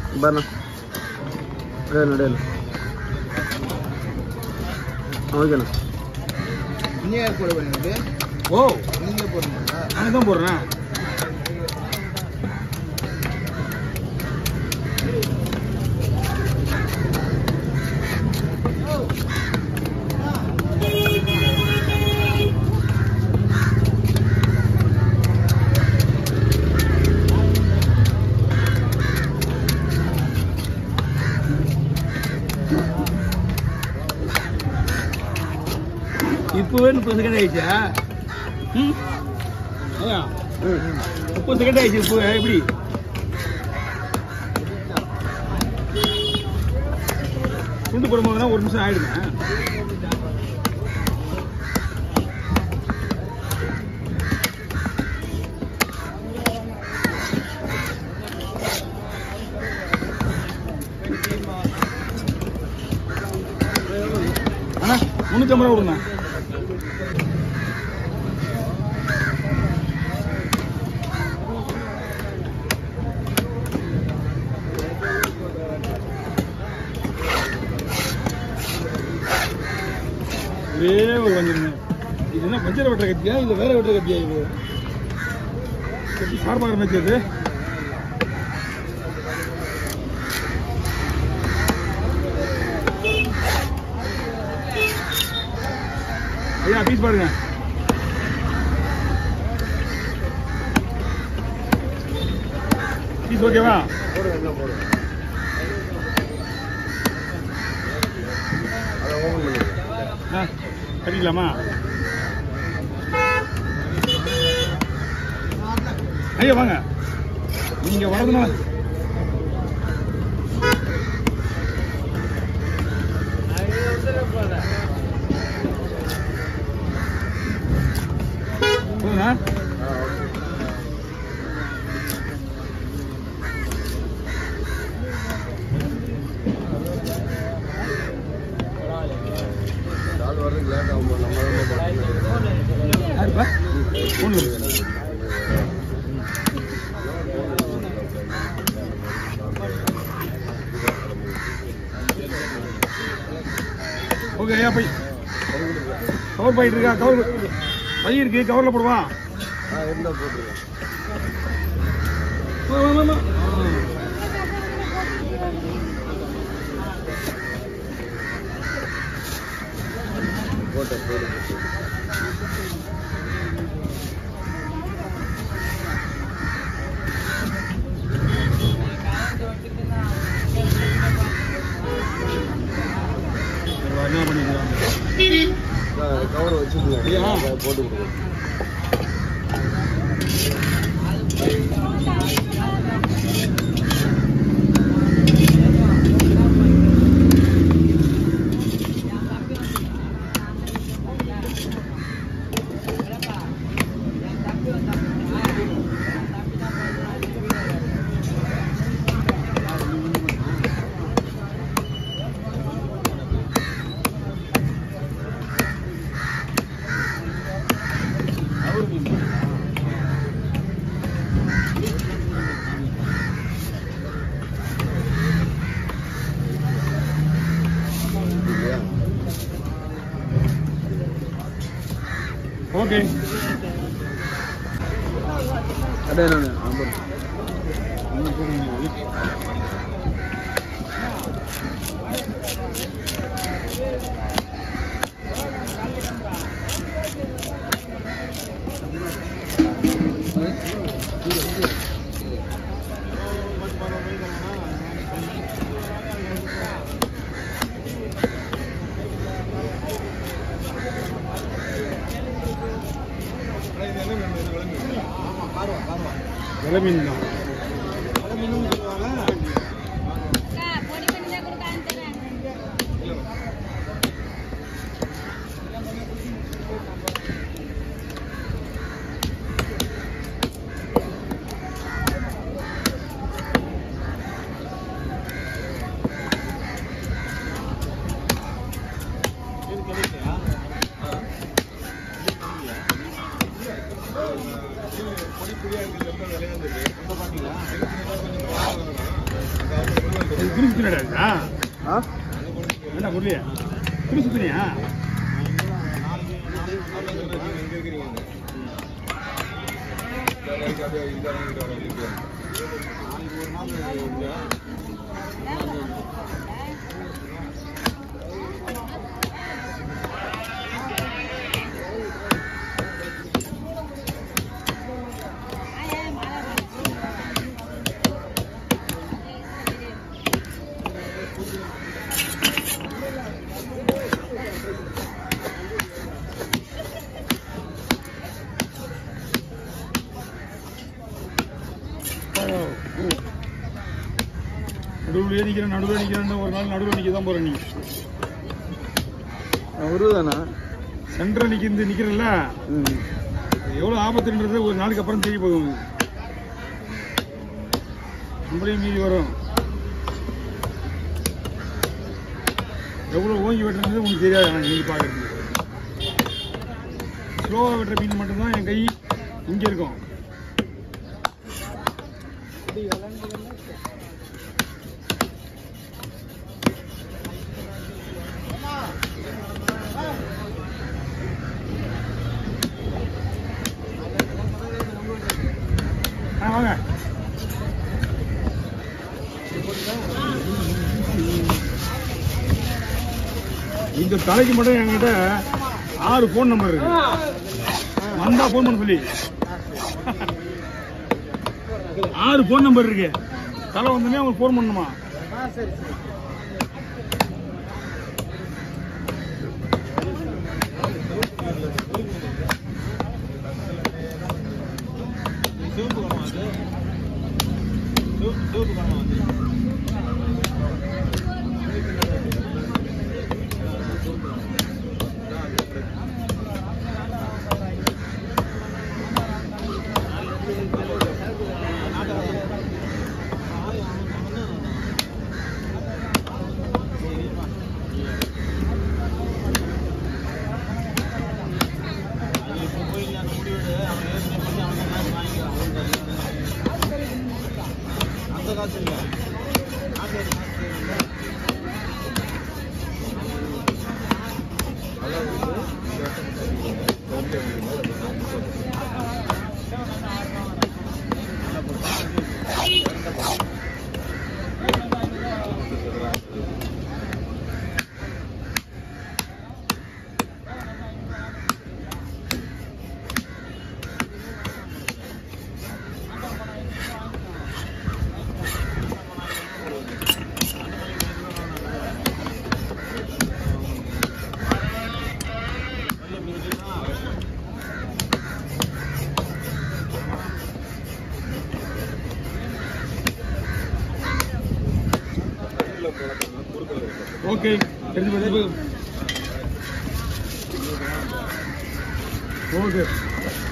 பாருண்ணா Dale Dale ஓகேண்ணா நீயே கூட பண்ணிட்டு ஓ நீங்க போடுறீங்களா நான் தான் போடுறேன் இப்போவே முப்பது செகண்ட் ஆயிடுச்சா ம் அதான் முப்பது செகண்ட் ஆயிடுச்சு இப்போ எப்படி துண்டு போடும்போதுனா ஒரு நிமிஷம் ஆயிடுங்க அண்ணா முந்நூற்றம்பது ரூபா கொடுங்க ஒரே ஒரு வந்துருங்க இது என்ன பஞ்சர் வெட்டுற கத்தியா இல்லை வேற வெட்டுற கத்தியா இது கத்தி சார்பாக இருந்துச்சு ஐயா பீஸ் பாருங்க பீஸ் ஓகேவா போடுங்க என்ன போடுங்க அதை ஓப்பன் பண்ணிடுங்க ஆ கட்டிக்கலாமா ஐயா வாங்க நீங்க வரதுனால போதுண்ணா ஆ ஓகே ஆள் வர்றதுக்கு லேட் ஆகும் போது நம்ம தான் பார்க்கணும். யாருப்பா ஒன்று ஓகே ஐயா பை கவர் போயிட்டு இருக்கா கவர் பை இருக்கு கவர்ல போடுவா ஆ இருந்தால் போட்டுருங்க வா, வா, வா, வா. போட்டேன் போடுங்க வா, என்ன பண்ணிக்கலாம் கவர் வச்சுருங்க ஐயா. அதை போட்டு கொடுங்க இல்லையா ஓகே அப்படியே நான் ஆமாம் விலை மீன் தான் பொடி பண்ணி தான் கொடுக்கான்னு தரேன் பொடி புளியா இருக்குது ரொம்ப விளையாண்டுது ரொம்ப இது துணி சுத்தினடா ஆ என்ன புரியலையா துணி சுத்தினியா நடுவில் நிற்கிறேன் நடுவில் நிற்கிறேன் ஒரு நாள் நடுவில் நிற்க தான் போற நீ உருதானா சென்டர் நிற்கிறது நிற்கிறல்ல ம் எவ்வளோ ஆபத்துன்றது ஒரு நாளுக்கு அப்புறம் தெரிய போகும் நம்மளையும் மீறி வரும் எவ்வளோ ஓங்கி வெட்டுறது உங்களுக்கு தெரியாது ஆனால் நீங்கள் பார்க்குறது ஸ்லோவாக வெட்டுற மீன் மட்டும்தான் என் கை இங்கே இருக்கும் ஆ வாங்க இந்த தலைக்கு மட்டும் என்கிட்ட ஆறு ஃபோன் நம்பர் இருக்கு வந்தா ஃபோன் பண்ண சொல்லி ஆறு ஃபோன் நம்பர் இருக்கு தலை வந்தோடனே அவங்க ஃபோன் பண்ணணுமா ஓகே தெரிஞ்சு போச்சு ஓகே